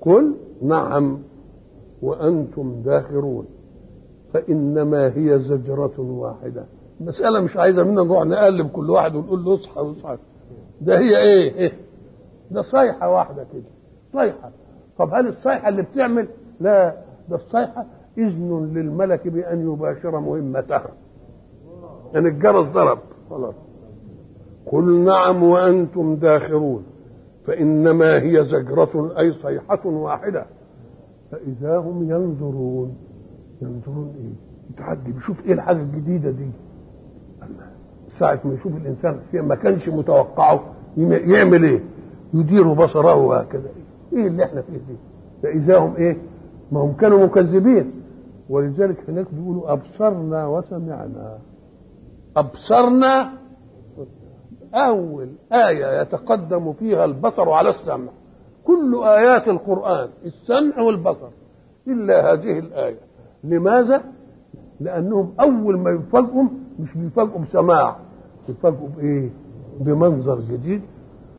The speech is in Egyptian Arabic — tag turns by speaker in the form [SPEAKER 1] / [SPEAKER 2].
[SPEAKER 1] قل نعم وأنتم داخرون فإنما هي زجرة واحدة المسألة مش عايزة منا نروح نقلب كل واحد ونقول له اصحى واصحى ده هي ايه, إيه؟ ده صيحة واحدة كده صيحة طب هل الصيحة اللي بتعمل لا ده الصيحة إذن للملك بأن يباشر مهمته يعني الجرس ضرب خلاص قل نعم وأنتم داخرون فإنما هي زجرة أي صيحة واحدة فإذا هم ينظرون ينظرون إيه؟ يتعدي بيشوف إيه الحاجة الجديدة دي ساعة ما يشوف الإنسان في ما كانش متوقعه يعمل إيه؟ يدير بصره هكذا إيه اللي إحنا فيه دي؟ فإذا هم إيه؟ ما هم كانوا مكذبين ولذلك هناك بيقولوا أبصرنا وسمعنا أبصرنا أول آية يتقدم فيها البصر على السمع كل آيات القرآن السمع والبصر إلا هذه الآية لماذا؟ لأنهم أول ما يفاجئوا مش بيفاجئوا بسماع يفاجئوا بإيه؟ بمنظر جديد